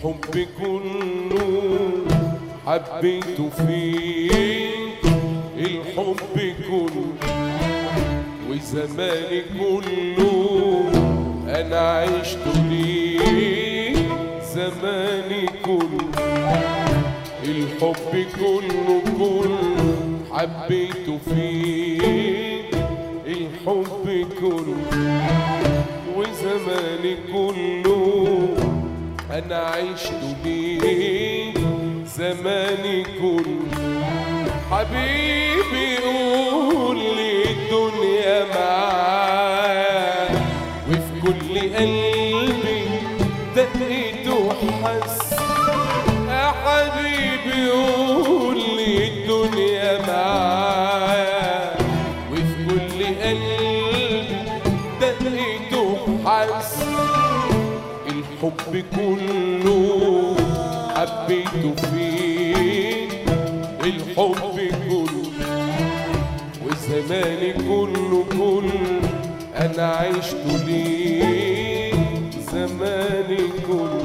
الحب كله حبيته فيك الحب كله وزماني كله انا عشت ليك زماني كله الحب كله كله حبيته فيك الحب كله وزماني كله انا عشت بيك زماني كله حبيبي قول لي الدنيا معاك وفي كل قلبي دقيت وحس يا حبيبي قول لي الدنيا معاك وفي كل قلبي دقيت وحس الحب كله حبيته فيك الحب كله وزماني كله كله انا عشت ليك زماني كله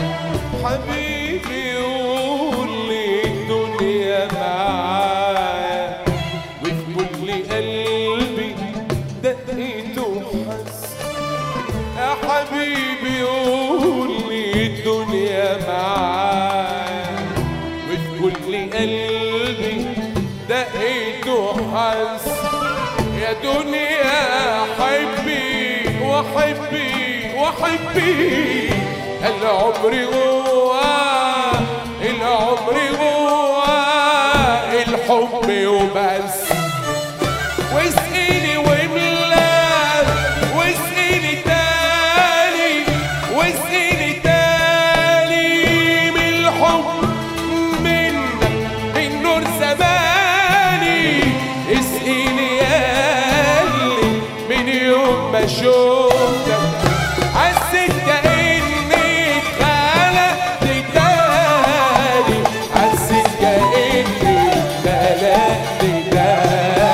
حبيبي قول لي الدنيا معاك وفي كل قلبي دقيت وحس يا حبيبي قول لي الدنيا معاك وفي كل قلبي دقيت وحس يا دنيا حبي وحبي وحبي العمر جوا العمر جوا الحب وبس واسقيني واملا واسقيني تاني واسقيني تاني من الحب منك من نور زماني اسقيني يالي من يوم ما شفتك حسيت كأني اتخلقت تاني حسيت كأني اتخلقت تاني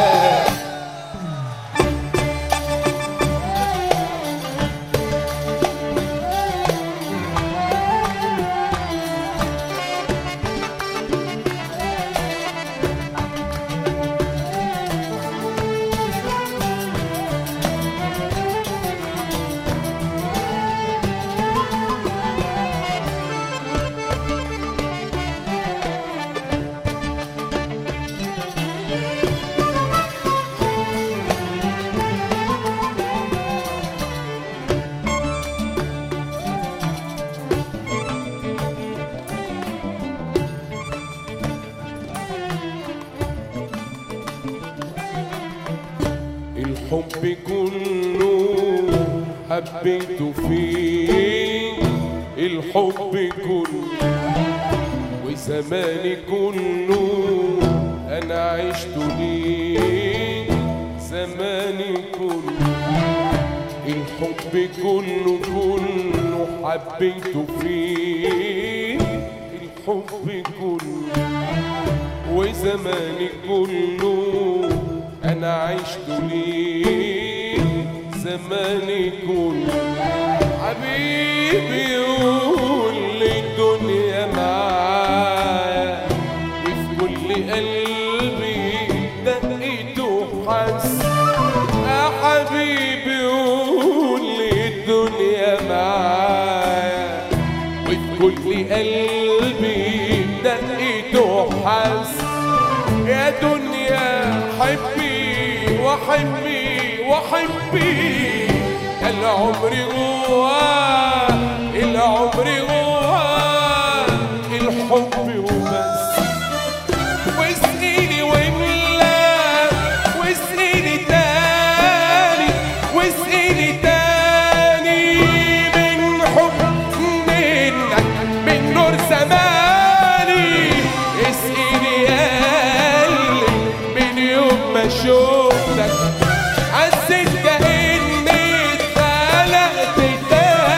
الحب كله حبيته فيك الحب كله وزماني كله انا عشت ليك زماني كله الحب كله كله حبيته فيك الحب كله وزماني كله انا عشت ليك زماني كله حبيبي قول لي الدنيا معاك وفي كل قلبي دقيت وحس يا حبيبي قول لي الدنيا معاك وفي كل قلبي دقيت وحس يا دنيا حبي وحبي وحبي العمر جوا العمر جوا الحب وبس واسقيني واملا واسقيني تاني واسقيني تاني من حب منك من نور زماني اسقيني قلبي من يوم ما شفتك حسيت كأني اتخلقت تاني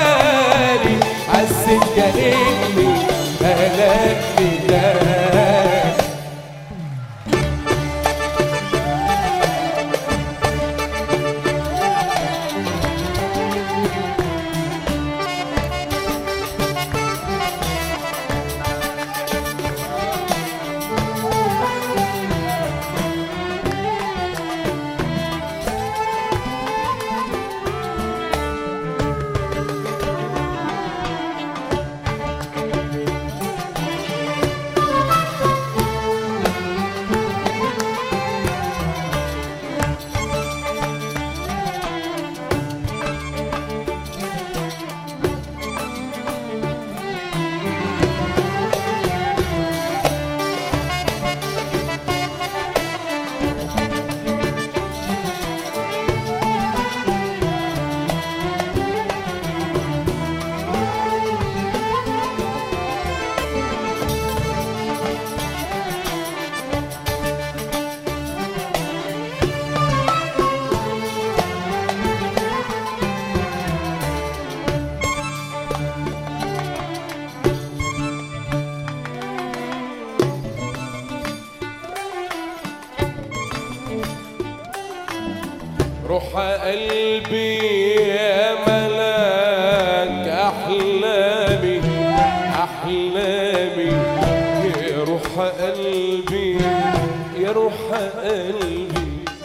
قلبي يا ملاك أحلامي أحلامي يا روح قلبي يا روح قلبي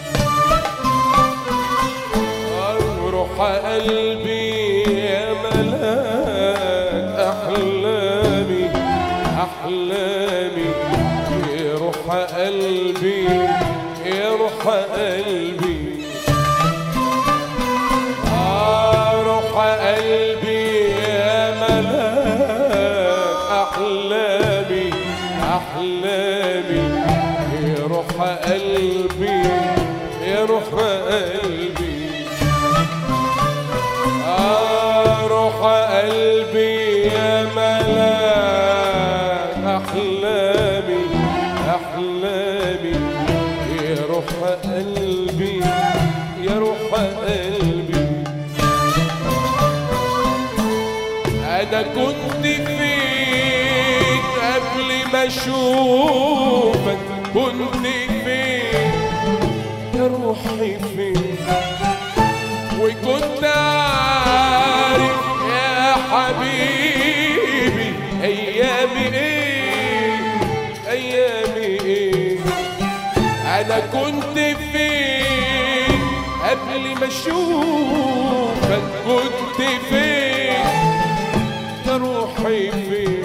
روح قلبي يا ملاك أحلامي أحلامي يا روح قلبي يا روح قلبي آه روح قلبي يا ملاك أحلامي أحلامي يا روح قلبي يا روح قلبي آه روح قلبي يا ملاك أحلامي أحلامي يا روح قلبي يا روح قلبي أنا كنت فين قبل ما أشوفك كنت فين يا روحي فين وكنت عارف يا حبيبي ايامي ايه ايامي ايه انا كنت فين قبل ما اشوفك كنت فين يا روحي فين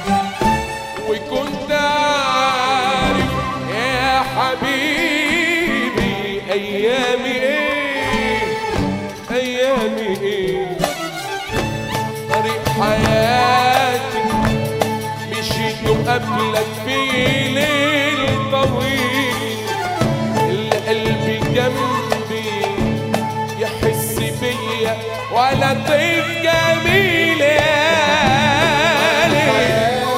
وكنت عارف يا حبيبي ايامي ايه ايامي ايه طريق حياتي مشيت قبلك في ليل طويل القلب جنبي يحس بيا ولا طيف جميل يا ليل.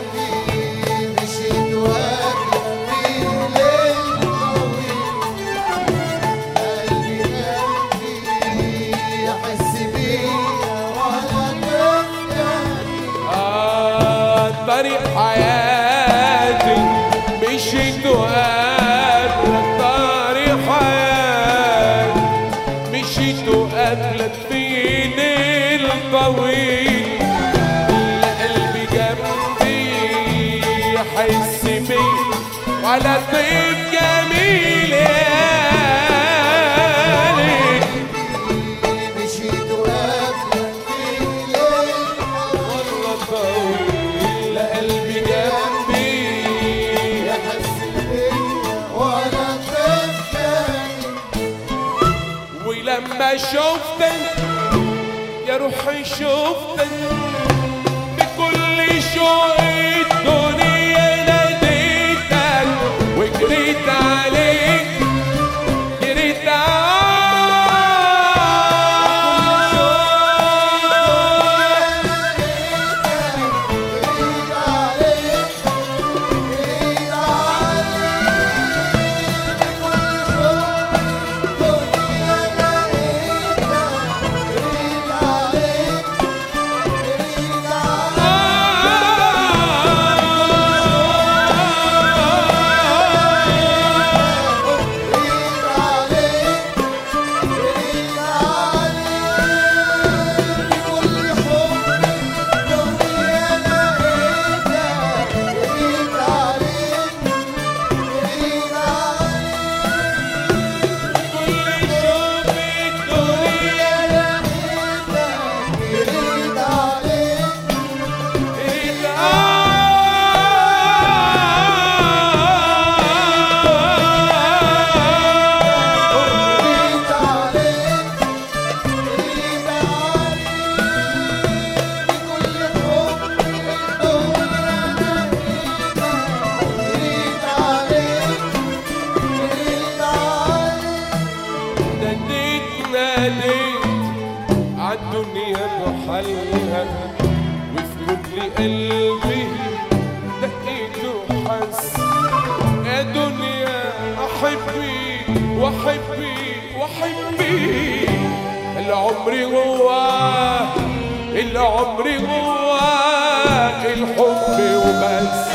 مشيت وقبلك في ليل طويل قلبي جنبي يحس بيا ولا تفكرني آه طريق حياتي مشيت وقبلك طريق حياتي مشيت وقبلك في ليل طويل قلبي جنبي يحس بي ولا طيب جميل يا ليل. مشيت وقبلك في ليل والله طويل قلبي جنبي يحس بيا ولا تفكرني ولما شفتك يا روحي شفتك بكل شوق الدنيا ناديتك وجريت عليك جريت جريت عليك جريت عليك بكل شوق الدنيا لقيتك جريت عليك جريت جريت عليك جريت عليك بكل حب الدنيا لقيتك جريت عليك جريت عليك كل شوق الدنيا لقيتك جريت عليك جريت عليك جريت عليك بكل حب الدنيا لقيتك جريت عليك جريت عليك ناديت ناديت عالدنيا بحالها وفي كل قلبي دقيت وحس يا دنيا احبي واحبي واحبي العمر جواه العمر جواه الحب وبس